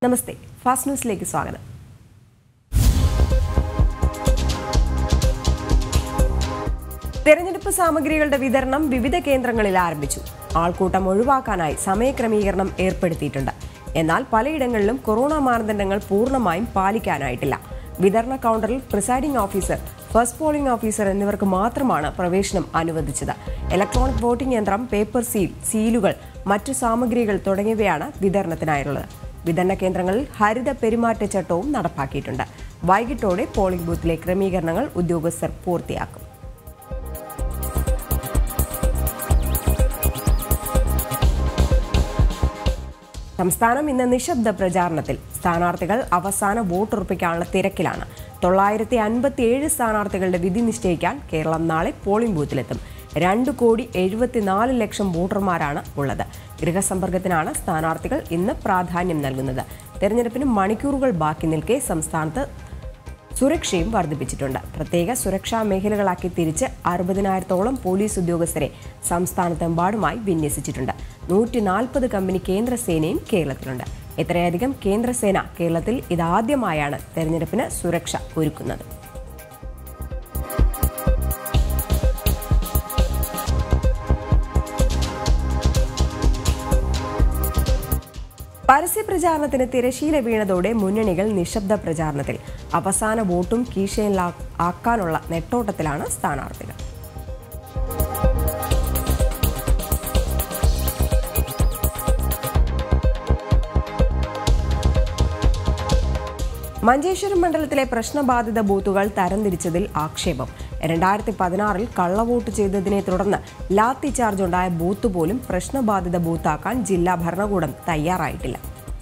നമസ്തേ fast ന്യൂസിലേക്ക് സ്വാഗതം തെരഞ്ഞെടുപ്പ് സാമഗ്രികളുടെ വിതരണം വിവിധ കേന്ദ്രങ്ങളിൽ ആരംഭിച്ചു ആൾക്കൂട്ടം ഒഴിവാക്കാനായി സമയക്രമീകരണം ഏർപ്പെടുത്തിയിട്ടുണ്ട് എന്നാൽ പലയിടങ്ങളിലും കൊറോണ മാനദണ്ഡങ്ങൾ പൂർണ്ണമായും പാലിക്കാനായിട്ടില്ല വിതരണ കൗണ്ടറിൽ presiding officer first polling officer എന്നിവർക്ക് മാത്രമാണ് പ്രവേശനം അനുവദിച്ചത് ഇലക്ട്രോണിക് വോട്ടിംഗ് യന്ത്രം പേപ്പർ സീൽ സീലുകൾ മറ്റു സാമഗ്രികൾ തുടങ്ങിയവയാണ് വിതരണത്തിനായുള്ളത് വിതരണ കേന്ദ്രങ്ങളിൽ ഹരിത പെരുമാറ്റച്ചട്ടവും നടപ്പാക്കിയിട്ടുണ്ട് വൈകിട്ടോടെ പോളിംഗ് ബൂത്തിലെ ക്രമീകരണങ്ങൾ ഉദ്യോഗസ്ഥർ പൂർത്തിയാക്കും സംസ്ഥാനം ഇന്ന് നിശബ്ദ പ്രചാരണത്തിൽ സ്ഥാനാർത്ഥികൾ അവസാന വോട്ടുറപ്പിക്കാനുള്ള തിരക്കിലാണ് തൊള്ളായിരത്തി അൻപത്തിയേഴ് സ്ഥാനാർത്ഥികളുടെ വിധി നിശ്ചയിക്കാൻ കേരളം നാളെ പോളിംഗ് ബൂത്തിലെത്തും രണ്ട് കോടി എഴുപത്തിനാല് ലക്ഷം വോട്ടർമാരാണ് ഉള്ളത് ഗൃഹസമ്പർക്കത്തിനാണ് സ്ഥാനാർത്ഥികൾ ഇന്ന് പ്രാധാന്യം നൽകുന്നത് തെരഞ്ഞെടുപ്പിന് മണിക്കൂറുകൾ ബാക്കി നിൽക്കെ സംസ്ഥാനത്ത് സുരക്ഷയും വർദ്ധിപ്പിച്ചിട്ടുണ്ട് പ്രത്യേക സുരക്ഷാ മേഖലകളാക്കി തിരിച്ച് അറുപതിനായിരത്തോളം പോലീസ് ഉദ്യോഗസ്ഥരെ സംസ്ഥാനത്തെമ്പാടുമായി വിന്യസിച്ചിട്ടുണ്ട് നൂറ്റി നാൽപ്പത് കമ്പനി കേന്ദ്രസേനയും കേരളത്തിലുണ്ട് ഇത്രയധികം കേന്ദ്രസേന കേരളത്തിൽ ഇതാദ്യമായാണ് തെരഞ്ഞെടുപ്പിന് സുരക്ഷ ഒരുക്കുന്നത് പരസ്യ പ്രചാരണത്തിന് തിരശീല വീണതോടെ മുന്നണികൾ നിശബ്ദ പ്രചാരണത്തിൽ അവസാന വോട്ടും കീശയിലാ ആക്കാനുള്ള നെട്ടോട്ടത്തിലാണ് സ്ഥാനാർത്ഥികൾ മഞ്ചേശ്വരം മണ്ഡലത്തിലെ പ്രശ്നബാധിത ബൂത്തുകൾ തരംതിരിച്ചതിൽ ആക്ഷേപം രണ്ടായിരത്തി പതിനാറിൽ കള്ളവോട്ട് ചെയ്തതിനെ തുടർന്ന് ലാത്തി ചാർജ് ഉണ്ടായ ബൂത്ത് പോലും പ്രശ്നബാധിത ബൂത്താക്കാൻ ജില്ലാ ഭരണകൂടം തയ്യാറായിട്ടില്ല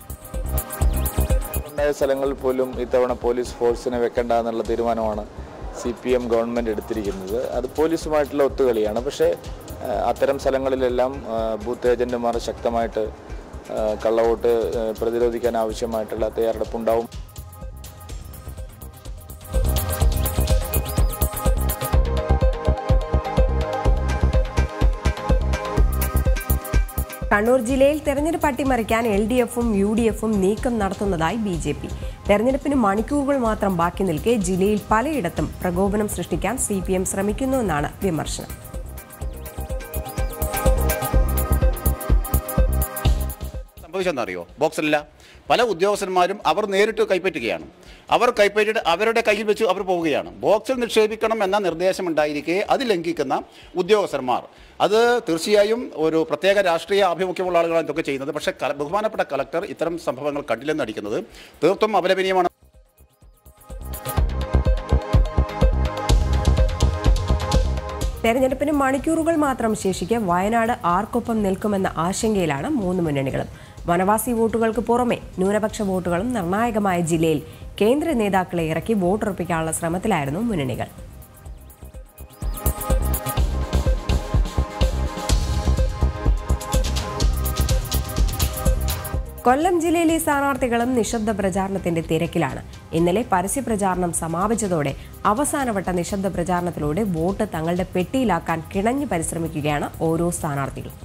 ഉണ്ടായ സ്ഥലങ്ങളിൽ പോലും ഇത്തവണ പോലീസ് ഫോഴ്സിനെ വെക്കേണ്ട എന്നുള്ള തീരുമാനമാണ് സി പി എം ഗവൺമെൻറ് എടുത്തിരിക്കുന്നത് അത് പോലീസുമായിട്ടുള്ള ഒത്തുകളിയാണ് പക്ഷേ ആ, അത്തരം സ്ഥലങ്ങളിലെല്ലാം ആ, ബൂത്ത് ഏജന്റുമാർ ശക്തമായിട്ട് ആ, കള്ളവോട്ട് ആ, പ്രതിരോധിക്കാൻ ആവശ്യമായിട്ടുള്ള തയ്യാറെടുപ്പുണ്ടാവും കണ്ണൂർ ജില്ലയിൽ തെരഞ്ഞെടുപ്പ് അട്ടിമറിക്കാൻ എൽ ഡി എഫും യു ഡി എഫും നീക്കം നടത്തുന്നതായി ബി ജെ പി തെരഞ്ഞെടുപ്പിന് മണിക്കൂറുകൾ മാത്രം ബാക്കി നിൽക്കെ ജില്ലയിൽ പലയിടത്തും പ്രകോപനം സൃഷ്ടിക്കാൻ സി പി എം ശ്രമിക്കുന്നുവെന്നാണ് വിമർശനം സംഭവിച്ചെന്നറിയോ ബോക്സിലില്ല പല ഉദ്യോഗസ്ഥന്മാരും അവർ നേരിട്ട് കൈപ്പറ്റുകയാണ് അവർ കൈപ്പറ്റിയിട്ട് അവരുടെ കയ്യിൽ വെച്ച് അവർ പോവുകയാണ് ബോക്സിൽ നിക്ഷേപിക്കണം എന്ന നിർദ്ദേശം ഉണ്ടായിരിക്കെ അത് ലംഘിക്കുന്ന ഉദ്യോഗസ്ഥന്മാർ അത് തീർച്ചയായും ഒരു പ്രത്യേക രാഷ്ട്രീയ ആഭിമുഖ്യമുള്ള ആളുകളാണ് ഇതൊക്കെ ചെയ്യുന്നത് പക്ഷേ കല- ബഹുമാനപ്പെട്ട കളക്ടർ ഇത്തരം സംഭവങ്ങൾ കണ്ടില്ലെന്ന് അടിക്കുന്നത് തീർത്തും അപലപനീയമാണ് തെരഞ്ഞെടുപ്പിന് മണിക്കൂറുകൾ മാത്രം ശേഷിക്കെ വയനാട് ആർക്കൊപ്പം നിൽക്കുമെന്ന ആശങ്കയിലാണ് മൂന്ന് മുന്നണികളും വനവാസി വോട്ടുകൾക്ക് പുറമെ ന്യൂനപക്ഷ വോട്ടുകളും നിർണായകമായ ജില്ലയിൽ കേന്ദ്ര നേതാക്കളെ ഇറക്കി വോട്ടുറപ്പിക്കാനുള്ള ശ്രമത്തിലായിരുന്നു മുന്നണികൾ കൊല്ലം ജില്ലയിലെ സ്ഥാനാർത്ഥികളും നിശബ്ദ പ്രചാരണത്തിന്റെ തിരക്കിലാണ് ഇന്നലെ പരസ്യ പ്രചാരണം സമാപിച്ചതോടെ അവസാനവട്ട നിശബ്ദ പ്രചാരണത്തിലൂടെ വോട്ട് തങ്ങളുടെ പെട്ടിയിലാക്കാൻ കിണഞ്ഞു പരിശ്രമിക്കുകയാണ് ഓരോ സ്ഥാനാർത്ഥികളും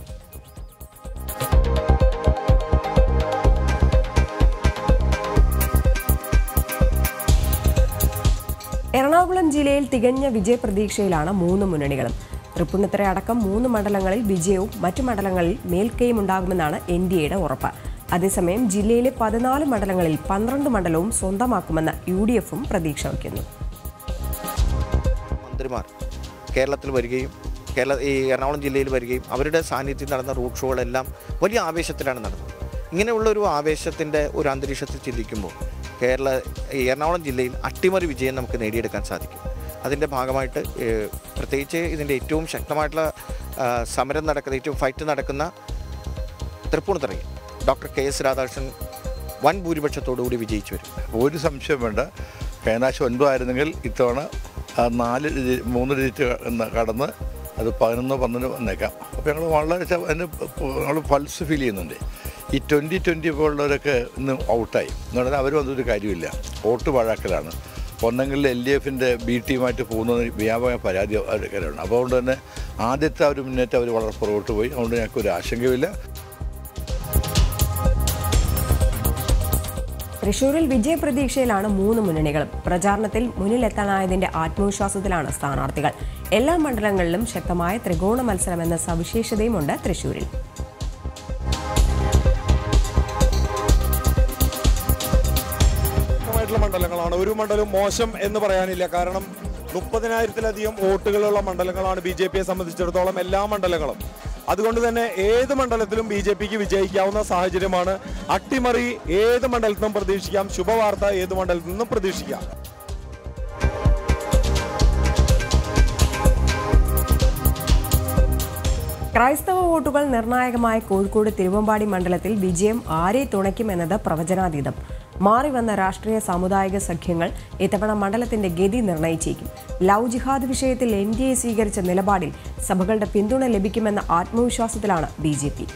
എറണാകുളം ജില്ലയിൽ തികഞ്ഞ വിജയപ്രതീക്ഷയിലാണ് മൂന്ന് മുന്നണികളും തൃപ്പൂണിത്തുറ അടക്കം മൂന്ന് മണ്ഡലങ്ങളിൽ വിജയവും മറ്റു മണ്ഡലങ്ങളിൽ മേൽക്കൈയും ഉണ്ടാകുമെന്നാണ് എൻ ഡി എയുടെ ഉറപ്പ് അതേസമയം ജില്ലയിലെ പതിനാല് മണ്ഡലങ്ങളിൽ പന്ത്രണ്ട് മണ്ഡലവും സ്വന്തമാക്കുമെന്ന് യു ഡി എഫും പ്രതീക്ഷ വയ്ക്കുന്നു മന്ത്രിമാർ കേരളത്തിൽ വരികയും കേരള ഈ എറണാകുളം ജില്ലയിൽ വരികയും അവരുടെ സാന്നിധ്യം നടന്ന റൂട്ട് ഷോകളെല്ലാം വലിയ ആവേശത്തിലാണ് നടന്നത് ഇങ്ങനെയുള്ള ഒരു ആവേശത്തിൻ്റെ ഒരു അന്തരീക്ഷത്തിൽ ചിന്തിക്കുമ്പോൾ കേരള ഈ എറണാകുളം ജില്ലയിൽ അട്ടിമറി വിജയം നമുക്ക് നേടിയെടുക്കാൻ സാധിക്കും അതിൻ്റെ ഭാഗമായിട്ട് ഏഹ്, പ്രത്യേകിച്ച് ഇതിൻ്റെ ഏറ്റവും ശക്തമായിട്ടുള്ള ആ, സമരം നടക്കുന്ന ഏറ്റവും ഫൈറ്റ് നടക്കുന്ന തൃപ്പൂണിത്തറയിൽ ഡോക്ടർ കെ എസ് രാധാകൃഷ്ണൻ വൻ ഭൂരിപക്ഷത്തോടുകൂടി വിജയിച്ചു വരും ഒരു സംശയം വേണ്ട കഴിഞ്ഞാഴ്ച ഒൻപതായിരുന്നെങ്കിൽ ഇത്തവണ ആ നാല് ഡി- മൂന്ന് ഡിജിറ്റ് ക- കടന്ന് അത് പതിനൊന്ന് പന്ത്രണ്ട് വന്നേക്കാം അപ്പോൾ ഞങ്ങൾ വളരെ ച- അതിന് ഞങ്ങൾ പൾസ് ഫീൽ ചെയ്യുന്നുണ്ട് ഈ ട്വൻറ്റി ട്വൻറ്റി പോലുള്ളവരൊക്കെ ഇന്ന് ഔട്ടായി എന്ന് പറഞ്ഞാൽ അവർ വന്നൊരു കാര്യമില്ല വോട്ട് പാഴാക്കലാണ് ഒന്നെങ്കിൽ എൽ ഡി എഫിൻ്റെ ബി ടീമായിട്ട് പോകുന്നത് വ്യാപക പരാതി അവരുണ്ട് അപ്പോൾ അതുകൊണ്ട് തന്നെ ആദ്യത്തെ ആ ഒരു മുന്നേറ്റം അവർ വളരെ പുറകോട്ട് പോയി അതുകൊണ്ട് ഞങ്ങൾക്ക് ഒരു ആശങ്കയുമില്ല തൃശൂരിൽ വിജയപ്രതീക്ഷയിലാണ് മൂന്ന് മുന്നണികളും പ്രചാരണത്തിൽ മുന്നിലെത്താനായതിന്റെ ആത്മവിശ്വാസത്തിലാണ് സ്ഥാനാർത്ഥികൾ എല്ലാ മണ്ഡലങ്ങളിലും ശക്തമായ ത്രികോണ മത്സരമെന്ന സവിശേഷതയുമുണ്ട് തൃശൂരിൽ ശക്തമായിട്ടുള്ള മണ്ഡലങ്ങളാണ് ഒരു മണ്ഡലം മോശം എന്ന് പറയാനില്ല കാരണം മുപ്പതിനായിരത്തിലധികം വോട്ടുകളുള്ള മണ്ഡലങ്ങളാണ് ബി ജെ പിയെ സംബന്ധിച്ചിടത്തോളം എല്ലാ മണ്ഡലങ്ങളും അതുകൊണ്ട് തന്നെ ഏത് മണ്ഡലത്തിലും ബി ജെ പിക്ക് വിജയിക്കാവുന്ന സാഹചര്യമാണ് അട്ടിമറി ഏത് മണ്ഡലത്തിൽ നിന്നും പ്രതീക്ഷിക്കാം ശുഭവാർത്ത ഏത് മണ്ഡലത്തിൽ നിന്നും പ്രതീക്ഷിക്കാം ക്രൈസ്തവ വോട്ടുകൾ നിർണായകമായ കോഴിക്കോട് തിരുവമ്പാടി മണ്ഡലത്തിൽ വിജയം ആരെ തുണയ്ക്കുമെന്നത് പ്രവചനാതീതം മാറി വന്ന രാഷ്ട്രീയ സാമുദായിക സഖ്യങ്ങൾ ഇത്തവണ മണ്ഡലത്തിന്റെ ഗതി നിർണയിച്ചേക്കും ലവ് ജിഹാദ് വിഷയത്തിൽ എൻ ഡി എ സ്വീകരിച്ച നിലപാടിൽ സഭകളുടെ പിന്തുണ ലഭിക്കുമെന്ന ആത്മവിശ്വാസത്തിലാണ് ബി ജെ പി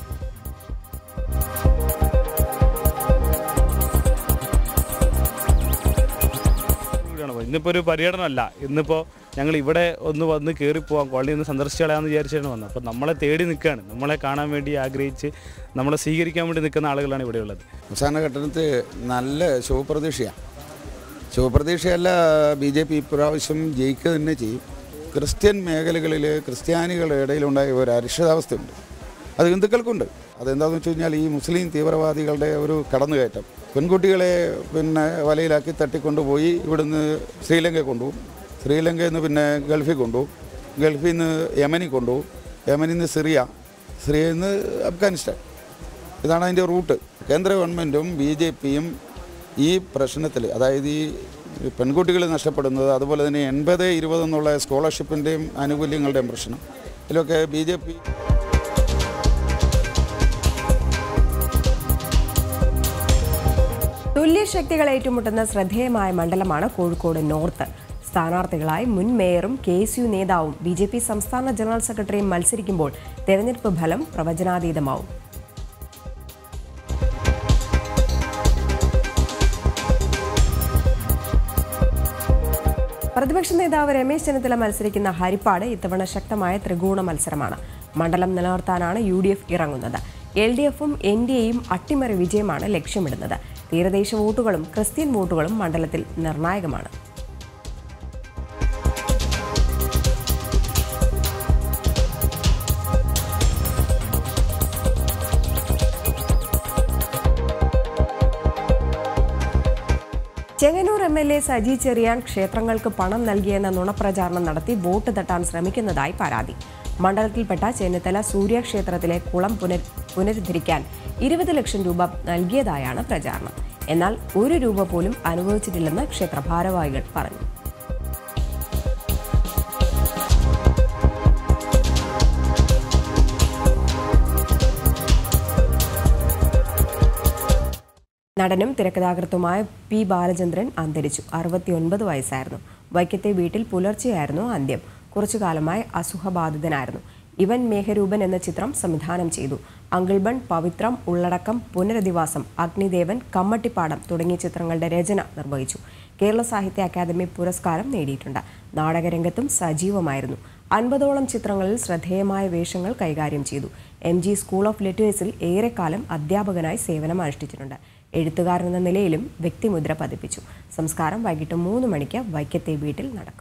കൂടിയാണ് പോയത് ഇന്നിപ്പോൾ ഒരു പര്യടനമല്ല ഇന്നിപ്പോൾ ഞങ്ങൾ ഇവിടെ ഒന്ന് വന്ന് കയറി പോകാം കോളനി ഒന്ന് സന്ദർശിച്ച് കളയാമെന്ന് വിചാരിച്ചാണ് വന്നത് അപ്പോൾ നമ്മളെ തേടി നിൽക്കുകയാണ് നമ്മളെ കാണാൻ വേണ്ടി ആഗ്രഹിച്ച് നമ്മളെ സ്വീകരിക്കാൻ വേണ്ടി നിൽക്കുന്ന ആളുകളാണ് ഇവിടെ ഉള്ളത് അവസാന ഘട്ടത്തിൽ നല്ല ശുഭപ്രതീക്ഷയാണ് ശുഭപ്രതീക്ഷയല്ല ബി ജെ പി ഇപ്രാവശ്യം ജയിക്കുക തന്നെ ചെയ്യും ക്രിസ്ത്യൻ മേഖലകളിൽ ക്രിസ്ത്യാനികളുടെ ഇടയിലുണ്ടായ ഒരു അരിഷ്ടതാവസ്ഥയുണ്ട് അത് ഹിന്ദുക്കൾക്കുണ്ട് അതെന്താണെന്ന് വെച്ച് കഴിഞ്ഞാൽ ഈ മുസ്ലിം തീവ്രവാദികളുടെ ഒരു കടന്നുകയറ്റം പെൺകുട്ടികളെ പിന്നെ വലയിലാക്കി തട്ടിക്കൊണ്ടുപോയി ഇവിടുന്ന് ശ്രീലങ്ക കൊണ്ടുപോകും ശ്രീലങ്കയിൽ നിന്ന് പിന്നെ ഗൾഫിൽ കൊണ്ടുപോകും ഗൾഫിൽ നിന്ന് യമനിൽ കൊണ്ടുപോകും യമനിൽ നിന്ന് സിറിയ സിറിയയിൽ നിന്ന് അഫ്ഗാനിസ്ഥാൻ ഇതാണ് അതിൻ്റെ റൂട്ട് കേന്ദ്ര ഗവൺമെൻറ്റും ബി ജെ പിയും ഈ പ്രശ്നത്തിൽ അതായത് ഈ പെൺകുട്ടികൾ നഷ്ടപ്പെടുന്നത് അതുപോലെ തന്നെ എൺപത് ഇരുപത് എന്നുള്ള സ്കോളർഷിപ്പിൻ്റെയും ആനുകൂല്യങ്ങളുടെയും പ്രശ്നം ഇതിലൊക്കെ ബി ജെ പി തുല്യശക്തികൾ ഏറ്റുമുട്ടുന്ന ശ്രദ്ധേയമായ മണ്ഡലമാണ് കോഴിക്കോട് നോർത്ത് സ്ഥാനാർത്ഥികളായി മുൻ മേയറും കെ എസ് യു നേതാവും ബി ജെ പി സംസ്ഥാന ജനറൽ സെക്രട്ടറിയും മത്സരിക്കുമ്പോൾ തെരഞ്ഞെടുപ്പ് ഫലം പ്രവചനാതീതമാവും പ്രതിപക്ഷ നേതാവ് രമേശ് ചെന്നിത്തല മത്സരിക്കുന്ന ഹരിപ്പാട് ഇത്തവണ ശക്തമായ ത്രികോണ മത്സരമാണ് മണ്ഡലം നിലനിർത്താനാണ് യു ഡി എഫ് ഇറങ്ങുന്നത് എൽ ഡി എഫും എൻ ഡി എയും അട്ടിമറി വിജയമാണ് ലക്ഷ്യമിടുന്നത് തീരദേശ വോട്ടുകളും ക്രിസ്ത്യൻ വോട്ടുകളും മണ്ഡലത്തിൽ നിർണായകമാണ് Chengannur M L A Saji Cheriyan ക്ഷേത്രങ്ങൾക്ക് പണം നൽകിയെന്ന നുണപ്രചാരണം നടത്തി വോട്ട് തട്ടാൻ ശ്രമിക്കുന്നതായി പരാതി മണ്ഡലത്തിൽപ്പെട്ട ചെന്നിത്തല സൂര്യക്ഷേത്രത്തിലെ കുളം പുനർ പുനരുദ്ധരിക്കാൻ ഇരുപത് ലക്ഷം രൂപ നൽകിയതായാണ് പ്രചാരണം എന്നാൽ ഒരു രൂപ പോലും അനുഭവിച്ചിട്ടില്ലെന്ന് ക്ഷേത്ര ഭാരവാഹികൾ പറഞ്ഞു നടനും തിരക്കഥാകൃത്തുമായ പി ബാലചന്ദ്രൻ അന്തരിച്ചു അറുപത്തിയൊൻപത് വയസ്സായിരുന്നു വൈക്കത്തെ വീട്ടിൽ പുലർച്ചെയായിരുന്നു അന്ത്യം കുറച്ചു കാലമായി അസുഖബാധിതനായിരുന്നു ഇവൻ മേഘരൂപൻ എന്ന ചിത്രം സംവിധാനം ചെയ്തു അങ്കിൾബൺ പവിത്രം ഉള്ളടക്കം പുനരധിവാസം അഗ്നിദേവൻ കമ്മട്ടിപ്പാടം തുടങ്ങിയ ചിത്രങ്ങളുടെ രചന നിർവഹിച്ചു കേരള സാഹിത്യ അക്കാദമി പുരസ്കാരം നേടിയിട്ടുണ്ട് നാടകരംഗത്തും സജീവമായിരുന്നു അൻപതോളം ചിത്രങ്ങളിൽ ശ്രദ്ധേയമായ വേഷങ്ങൾ കൈകാര്യം ചെയ്തു എം ജി സ്കൂൾ ഓഫ് ലിറ്ററേച്ചറിൽ ഏറെക്കാലം അധ്യാപകനായി സേവനം അനുഷ്ഠിച്ചിട്ടുണ്ട് എഴുത്തുകാരൻ എന്ന നിലയിലും വ്യക്തിമുദ്ര പതിപ്പിച്ചു സംസ്കാരം വൈകിട്ട് മൂന്ന് മണിക്ക് വൈക്കത്തെ വീട്ടിൽ നടക്കും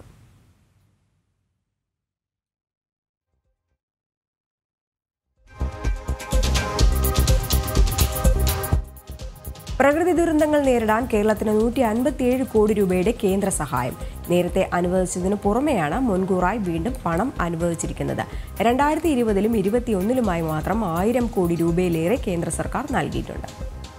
പ്രകൃതി ദുരന്തങ്ങൾ നേരിടാൻ കേരളത്തിന് നൂറ്റി അൻപത്തിയേഴ് കോടി രൂപയുടെ കേന്ദ്ര സഹായം നേരത്തെ അനുവദിച്ചതിന് പുറമെയാണ് മുൻകൂറായി വീണ്ടും പണം അനുവദിച്ചിരിക്കുന്നത് രണ്ടായിരത്തി ഇരുപതിലും ഇരുപത്തിയൊന്നിലുമായി മാത്രം ആയിരം കോടി രൂപയിലേറെ കേന്ദ്ര സർക്കാർ നൽകിയിട്ടുണ്ട്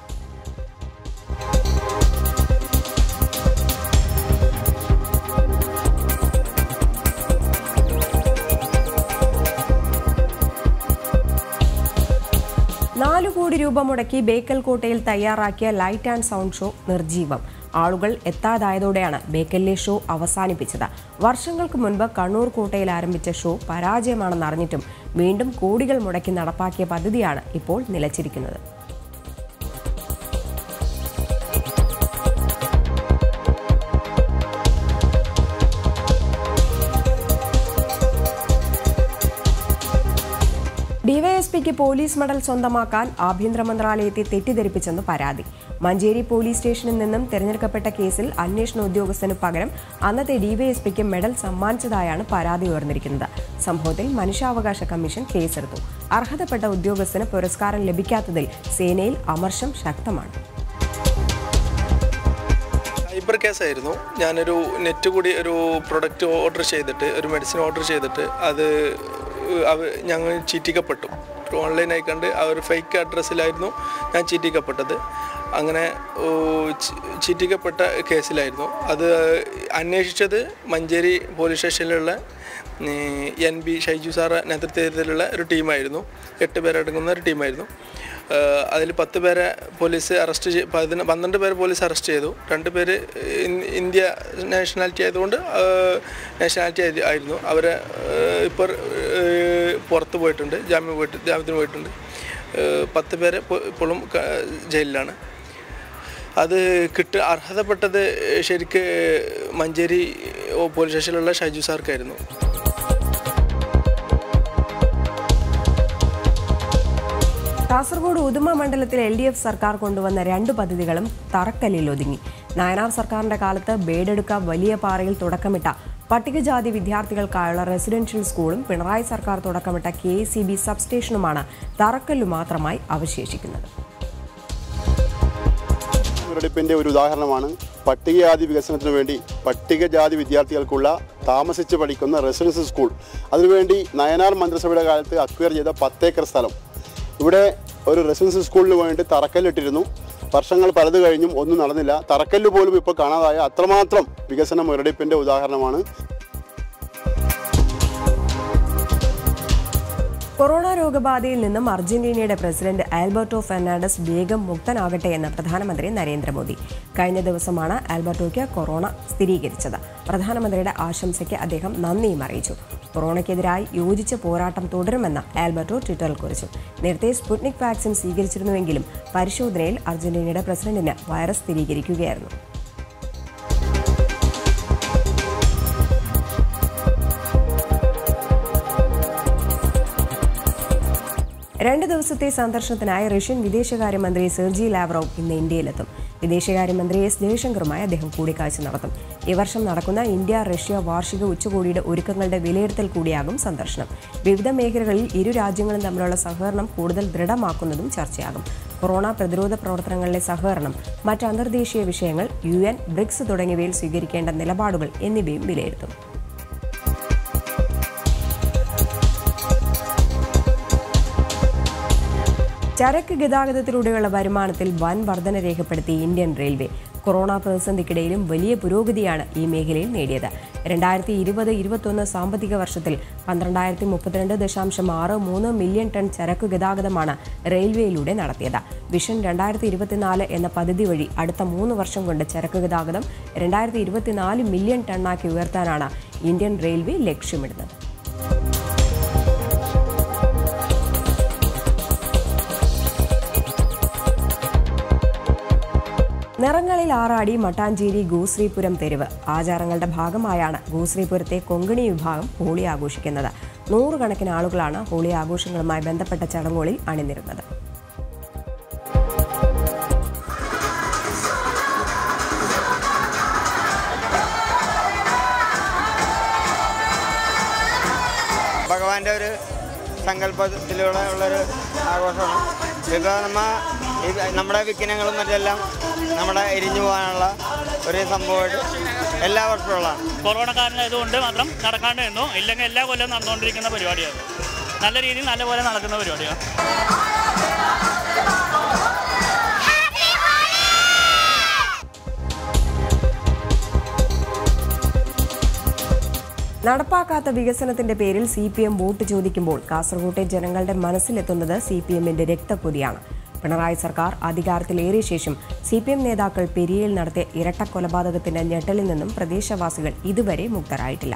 നാലു കോടി രൂപ മുടക്കി ബേക്കൽ കോട്ടയിൽ തയ്യാറാക്കിയ ലൈറ്റ് ആൻഡ് സൗണ്ട് ഷോ നിർജീവം ആളുകൾ എത്താതായതോടെയാണ് ബേക്കലിലെ ഷോ അവസാനിപ്പിച്ചത് വർഷങ്ങൾക്ക് മുൻപ് കണ്ണൂർ കോട്ടയിൽ ആരംഭിച്ച ഷോ പരാജയമാണെന്നറിഞ്ഞിട്ടും വീണ്ടും കോടികൾ മുടക്കി നടപ്പാക്കിയ പദ്ധതിയാണ് ഇപ്പോൾ നിലച്ചിരിക്കുന്നത് ഡിവൈഎസ്പിക്ക് മന്ത്രിക്ക് പോലീസ് മെഡൽ സ്വന്തമാക്കാൻ ആഭ്യന്തര മന്ത്രാലയത്തെ തെറ്റിദ്ധരിപ്പിച്ചെന്ന് പരാതി മഞ്ചേരി പോലീസ് സ്റ്റേഷനിൽ നിന്നും തെരഞ്ഞെടുക്കപ്പെട്ട കേസിൽ അന്വേഷണ ഉദ്യോഗസ്ഥന് പകരം അന്നത്തെ ഡിവൈഎസ്പിക്ക് മെഡൽ സമ്മാനിച്ചതായാണ് പരാതി ഉയർന്നിരിക്കുന്നത് സംഭവത്തിൽ മനുഷ്യാവകാശ കമ്മീഷൻ കേസെടുത്തു അർഹതപ്പെട്ട ഉദ്യോഗസ്ഥന് പുരസ്കാരം ലഭിക്കാത്തതിൽ സേനയിൽ അമർഷം ശക്തമാണ് സൈബർ കേസായിരുന്നു ഞാനൊരു നെറ്റ് കൂടി ഒരു പ്രൊഡക്റ്റ് ഓർഡർ ചെയ്തിട്ട് ഒരു മെഡിസിൻ ഓർഡർ ചെയ്തിട്ട് അത് അവ ഞങ്ങൾ ചീറ്റിക്കപ്പെട്ടു ഓൺലൈനായി കണ്ട് ആ ഒരു ഫേക്ക് അഡ്രസ്സിലായിരുന്നു ഞാൻ ചീറ്റിക്കപ്പെട്ടത് അങ്ങനെ ഓ, ചി- ചീറ്റിക്കപ്പെട്ട കേസിലായിരുന്നു അത് അന്വേഷിച്ചത് മഞ്ചേരി പോലീസ് സ്റ്റേഷനിലുള്ള എൻ ബി ഷൈജു സാറ് നേതൃത്വത്തിലുള്ള ഒരു ടീമായിരുന്നു എട്ട് പേരടങ്ങുന്ന ഒരു ടീമായിരുന്നു അതിൽ പത്ത് പേരെ പോലീസ് അറസ്റ്റ് ചെയ്ത് പതിന പന്ത്രണ്ട് പേരെ പോലീസ് അറസ്റ്റ് ചെയ്തു രണ്ട് പേര് ഇൻ- ഇന്ത്യ നാഷണാലിറ്റി ആയതുകൊണ്ട് നാഷണാലിറ്റി ആയിരുന്നു അവരെ ഏഹ്, ഇപ്പോൾ ഏഹ്, പുറത്ത് പോയിട്ടുണ്ട് ജാമ്യം പോയിട്ട് ജാമ്യത്തിന് പോയിട്ടുണ്ട് ഏഹ്, പത്ത് പേര് ഇപ്പോ- ഇപ്പോഴും ക- ജയിലിലാണ് അത് കിട്ട അർഹതപ്പെട്ടത് ശരിക്ക് മഞ്ചേരി പോലീസ് സ്റ്റേഷനിലുള്ള ഷൈജു സാർക്കായിരുന്നു കാസർഗോഡ് ഉദുമ മണ്ഡലത്തിൽ എൽ ഡി എഫ് സർക്കാർ കൊണ്ടുവന്ന രണ്ട് പദ്ധതികളും തറക്കല്ലിൽ ഒതുങ്ങി നായനാർ സർക്കാരിന്റെ കാലത്ത് ബേഡെടുക്ക വലിയ പാറയിൽ തുടക്കമിട്ട പട്ടികജാതി വിദ്യാർത്ഥികൾക്കായുള്ള റെസിഡൻഷ്യൽ സ്കൂളും പിണറായി സർക്കാർ തുടക്കമിട്ട കെ സി ബി സബ്സ്റ്റേഷനുമാണ് തറക്കല്ലു മാത്രമായി അവശേഷിക്കുന്നത് മുരടിപ്പിൻ്റെ ഒരു ഉദാഹരണമാണ് പട്ടികജാതി വികസനത്തിന് വേണ്ടി പട്ടികജാതി വിദ്യാർത്ഥികൾക്കുള്ള താമസിച്ച് പഠിക്കുന്ന റെസിഡൻസ് സ്കൂൾ അതിനുവേണ്ടി നയനാർ മന്ത്രിസഭയുടെ കാലത്ത് അക്വയർ ചെയ്ത പത്തേക്കർ സ്ഥലം ഇവിടെ ഒരു റെസിഡൻസ് സ്കൂളിന് വേണ്ടി തറക്കല്ലിട്ടിരുന്നു വർഷങ്ങൾ പലത് കഴിഞ്ഞും ഒന്നും നടന്നില്ല തറക്കല്ല് പോലും ഇപ്പോൾ കാണാതായ അത്രമാത്രം വികസന മുരടിപ്പിൻ്റെ ഉദാഹരണമാണ് കൊറോണ രോഗബാധയിൽ നിന്നും അർജന്റീനയുടെ പ്രസിഡന്റ് ആൽബർട്ടോ ഫെർണാണ്ടസ് വേഗം മുക്തനാകട്ടെ എന്ന് പ്രധാനമന്ത്രി നരേന്ദ്രമോദി കഴിഞ്ഞ ദിവസമാണ് ആൽബർട്ടോയ്ക്ക് കൊറോണ സ്ഥിരീകരിച്ചത് പ്രധാനമന്ത്രിയുടെ ആശംസയ്ക്ക് അദ്ദേഹം നന്ദിയും അറിയിച്ചു കൊറോണയ്ക്കെതിരായി യോജിച്ച പോരാട്ടം തുടരുമെന്ന് ആൽബർട്ടോ ട്വിറ്ററിൽ കുറിച്ചു നേരത്തെ സ്പുട്നിക് വാക്സിൻ സ്വീകരിച്ചിരുന്നുവെങ്കിലും പരിശോധനയിൽ അർജന്റീനയുടെ പ്രസിഡന്റിന് വൈറസ് സ്ഥിരീകരിക്കുകയായിരുന്നു രണ്ട് ദിവസത്തെ സന്ദർശനത്തിനായി റഷ്യൻ വിദേശകാര്യമന്ത്രി സെർജി ലാവ്റോവ് ഇന്ന് ഇന്ത്യയിലെത്തും വിദേശകാര്യമന്ത്രി എസ് ജയശങ്കറുമായി അദ്ദേഹം കൂടിക്കാഴ്ച നടത്തും ഈ വർഷം നടക്കുന്ന ഇന്ത്യ റഷ്യ വാർഷിക ഉച്ചകോടിയുടെ ഒരുക്കങ്ങളുടെ വിലയിരുത്തൽ കൂടിയാകും സന്ദർശനം വിവിധ മേഖലകളിൽ ഇരു രാജ്യങ്ങളും തമ്മിലുള്ള സഹകരണം കൂടുതൽ ദൃഢമാക്കുന്നതും ചർച്ചയാകും കൊറോണ പ്രതിരോധ പ്രവർത്തനങ്ങളിലെ സഹകരണം മറ്റ് അന്തർദേശീയ വിഷയങ്ങൾ യു എൻ ബ്രിക്സ് തുടങ്ങിയവയിൽ സ്വീകരിക്കേണ്ട നിലപാടുകൾ എന്നിവയും വിലയിരുത്തും ചരക്ക് ഗതാഗതത്തിലൂടെയുള്ള വരുമാനത്തിൽ വൻ വർധന രേഖപ്പെടുത്തി ഇന്ത്യൻ റെയിൽവേ കൊറോണ പ്രതിസന്ധിക്കിടയിലും വലിയ പുരോഗതിയാണ് ഈ മേഖലയിൽ നേടിയത് രണ്ടായിരത്തി ഇരുപത് ഇരുപത്തൊന്ന് സാമ്പത്തിക വർഷത്തിൽ പന്ത്രണ്ടായിരത്തി മുപ്പത്തിരണ്ട് ദശാംശം ആറ് മൂന്ന് മില്യൺ ടൺ ചരക്ക് ഗതാഗതമാണ് റെയിൽവേയിലൂടെ നടത്തിയത് വിഷൻ രണ്ടായിരത്തി ഇരുപത്തിനാല് എന്ന പദ്ധതി വഴി അടുത്ത മൂന്ന് വർഷം കൊണ്ട് ചരക്ക് ഗതാഗതം രണ്ടായിരത്തി ഇരുപത്തിനാല് മില്യൺ ടണ്ണാക്കി ഉയർത്താനാണ് ഇന്ത്യൻ റെയിൽവേ ലക്ഷ്യമിടുന്നത് നിറങ്ങളിൽ ആറാടി മട്ടാഞ്ചേരി ഗോശ്രീപുരം തെരുവ് ആചാരങ്ങളുടെ ഭാഗമായാണ് ഗോശ്രീപുരത്തെ കൊങ്കണി വിഭാഗം ഹോളി ആഘോഷിക്കുന്നത് നൂറുകണക്കിന് ആളുകളാണ് ഹോളി ആഘോഷങ്ങളുമായി ബന്ധപ്പെട്ട ചടങ്ങുകളിൽ അണിനിരുന്നത് ഭഗവാന്റെ ഒരു സങ്കല്പത്തിലൂടെ ഉള്ളൊരു ആഘോഷമാണ് ഇപ്പോൾ നമ്മ ഈ നമ്മുടെ വിഘ്നങ്ങളും മറ്റെല്ലാം നമ്മുടെ എരിഞ്ഞു പോകാനുള്ള ഒരു സംഭവമായിട്ട് എല്ലാ വർഷവും ഉള്ളതാണ് കൊറോണ കാരണമായതുകൊണ്ട് മാത്രം നടക്കാണ്ട് നിന്നു ഇല്ലെങ്കിൽ എല്ലാ കൊല്ലം നടന്നുകൊണ്ടിരിക്കുന്ന പരിപാടിയാണ് നല്ല രീതിയിൽ നല്ലപോലെ നടക്കുന്ന പരിപാടിയാണ് നടപ്പാക്കാത്ത വികസനത്തിന്റെ പേരിൽ സി പി എം വോട്ട് ചോദിക്കുമ്പോൾ കാസർകോട്ടെ ജനങ്ങളുടെ മനസ്സിലെത്തുന്നത് സി പി എമ്മിന്റെ രക്തപ്പൊതിയാണ് പിണറായി സർക്കാർ അധികാരത്തിലേറിയ ശേഷം സി പി എം നേതാക്കൾ പെരിയയിൽ നടത്തിയ ഇരട്ട കൊലപാതകത്തിന്റെ ഞെട്ടലിൽ നിന്നും പ്രദേശവാസികൾ ഇതുവരെ മുക്തരായിട്ടില്ല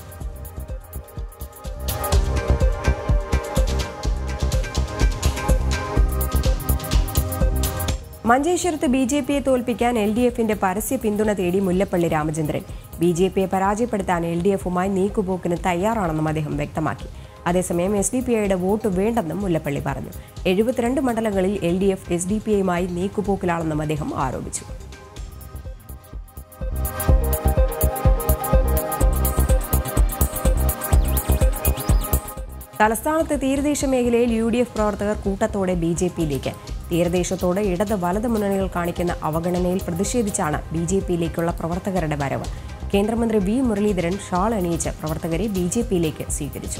മഞ്ചേശ്വരത്ത് ബി ജെ പിയെ തോൽപ്പിക്കാൻ എൽ ഡി എഫിന്റെ പരസ്യ പിന്തുണ തേടി മുല്ലപ്പള്ളി രാമചന്ദ്രൻ ബി ജെ പിയെ പരാജയപ്പെടുത്താൻ എൽ ഡി എഫുമായി നീക്കുപോക്കിന് തയ്യാറാണെന്നും അദ്ദേഹം വ്യക്തമാക്കി അതേസമയം എസ് ഡി പി ഐയുടെ വോട്ട് വേണ്ടെന്നും മുല്ലപ്പള്ളി പറഞ്ഞു എഴുപത്തിരണ്ട് മണ്ഡലങ്ങളിൽ L D F S D P ഐയുമായി നീക്കുപോക്കിലാണെന്നും അദ്ദേഹം ആരോപിച്ചു തലസ്ഥാനത്ത് തീരദേശ മേഖലയിൽ യു ഡി എഫ് പ്രവർത്തകർ കൂട്ടത്തോടെ ബി ജെ പിയിലേക്ക് തീരദേശത്തോട് ഇടത് വലത് മുന്നണികൾ കാണിക്കുന്ന അവഗണനയിൽ പ്രതിഷേധിച്ചാണ് ബി ജെ പിയിലേക്കുള്ള പ്രവർത്തകരുടെ വരവ് കേന്ദ്രമന്ത്രി വി മുരളീധരൻ ഷാൾ അണിയിച്ച് പ്രവർത്തകരെ ബി ജെ പിയിലേക്ക് സ്വീകരിച്ചു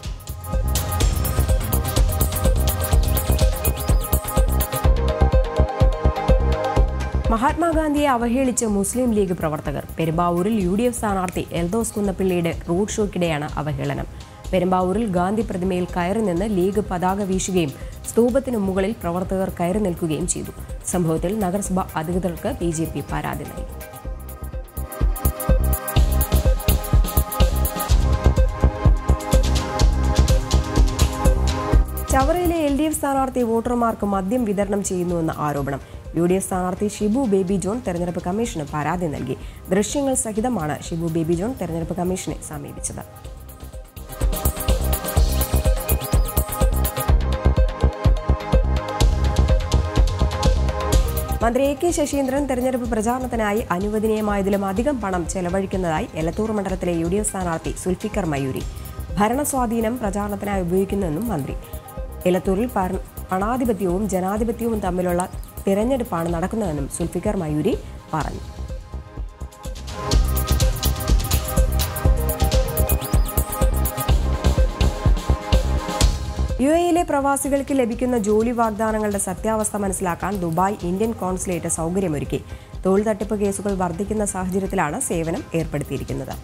മഹാത്മാഗാന്ധിയെ അവഹേളിച്ച് മുസ്ലിം ലീഗ് പ്രവർത്തകർ പെരുമ്പാവൂരിൽ യു ഡി എഫ് സ്ഥാനാർത്ഥി എൽദോസ് കുന്നപ്പിള്ളിയുടെ റോഡ് ഷോയ്ക്കിടെയാണ് അവഹേളനം പെരുമ്പാവൂരിൽ ഗാന്ധി പ്രതിമയിൽ കയറി നിന്ന് ലീഗ് പതാക വീശുകയും സ്തൂപത്തിനു മുകളിൽ പ്രവർത്തകർ കയറി നിൽക്കുകയും ചെയ്തു സംഭവത്തിൽ നഗരസഭ അധികൃതർക്ക് ബി ജെ പി പരാതി നൽകി ചവറയിലെ എൽ ഡി എഫ് സ്ഥാനാർത്ഥി വോട്ടർമാർക്ക് മദ്യം വിതരണം ചെയ്യുന്നുവെന്ന ആരോപണം യു ഡി എഫ് സ്ഥാനാർത്ഥി ഷിബു ബേബി ജോൺ തെരഞ്ഞെടുപ്പ് കമ്മീഷന് പരാതി നൽകി ദൃശ്യങ്ങൾ സഹിതമാണ് ഷിബു ബേബി ജോൺ തെരഞ്ഞെടുപ്പ് കമ്മീഷനെ സമീപിച്ചത് മന്ത്രി എ കെ ശശീന്ദ്രൻ തെരഞ്ഞെടുപ്പ് പ്രചാരണത്തിനായി അനുവദനീയമായതിലും അധികം പണം ചെലവഴിക്കുന്നതായി എലത്തൂർ മണ്ഡലത്തിലെ യു ഡി എഫ് സ്ഥാനാർത്ഥി സുൽഫിക്കർ മയൂരി ഭരണസ്വാധീനം പ്രചാരണത്തിനായി ഉപയോഗിക്കുന്നുവെന്നും മന്ത്രി എലത്തൂരിൽ പർ- പണാധിപത്യവും ജനാധിപത്യവും തമ്മിലുള്ള തിരഞ്ഞെടുപ്പാണ് നടക്കുന്നതെന്നും സുൽഫിക്കർ മയൂരി പറഞ്ഞു യു എയിലെ പ്രവാസികൾക്ക് ലഭിക്കുന്ന ജോലി വാഗ്ദാനങ്ങളുടെ സത്യാവസ്ഥ മനസ്സിലാക്കാൻ ദുബായ് ഇന്ത്യൻ കോൺസുലേറ്റ് സൗകര്യമൊരുക്കി തൊഴിൽ തട്ടിപ്പ് കേസുകൾ വർദ്ധിക്കുന്ന സാഹചര്യത്തിലാണ് സേവനം ഏർപ്പെടുത്തിയിരിക്കുന്നത്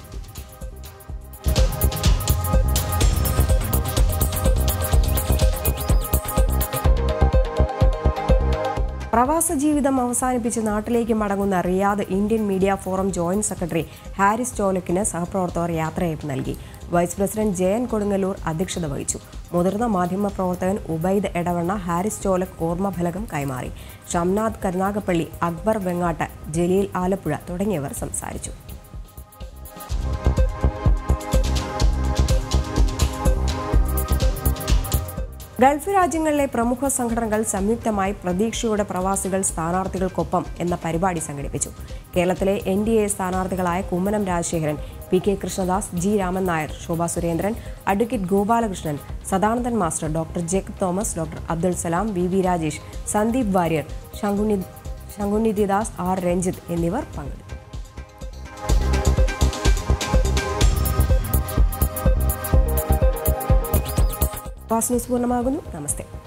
പ്രവാസ ജീവിതം അവസാനിപ്പിച്ച് നാട്ടിലേക്ക് മടങ്ങുന്ന Riyadh Indian media forum joint secretary Haris ചോലക്കിന് സഹപ്രവർത്തകർ യാത്രയയപ്പ് നൽകി വൈസ് പ്രസിഡന്റ് ജയൻ കൊടുങ്ങല്ലൂർ അധ്യക്ഷത വഹിച്ചു മുതിർന്ന മാധ്യമപ്രവർത്തകൻ ഉബൈദ് എടവണ്ണ ഹാരിസ് ചോലക് ഓർമ്മഫലകം കൈമാറി ഷംനാഥ് കരുനാഗപ്പള്ളി അക്ബർ വെങ്ങാട്ട് ജലീൽ ആലപ്പുഴ തുടങ്ങിയവർ സംസാരിച്ചു ഗൾഫ് രാജ്യങ്ങളിലെ പ്രമുഖ സംഘടനകൾ സംയുക്തമായി പ്രതീക്ഷയോടെ പ്രവാസികൾ സ്ഥാനാർത്ഥികൾക്കൊപ്പം എന്ന പരിപാടി സംഘടിപ്പിച്ചു കേരളത്തിലെ എൻ ഡി എ സ്ഥാനാർത്ഥികളായ Kummanam Rajasekharan P K Krishnadas G Raman Nair Sobha Surendran advocate Gopalakrishnan Sadanandan master doctor Jacob Thomas doctor Abdul Salam V V Rajesh Sandeep Warrier ശങ്കുനി ശങ്കുനിധിദാസ് ആർ രഞ്ജിത്ത് എന്നിവർ പങ്കെടുത്തു ഫാസ്റ്റ് ന്യൂസ് പൂർണ്ണമാകുന്നു നമസ്തേ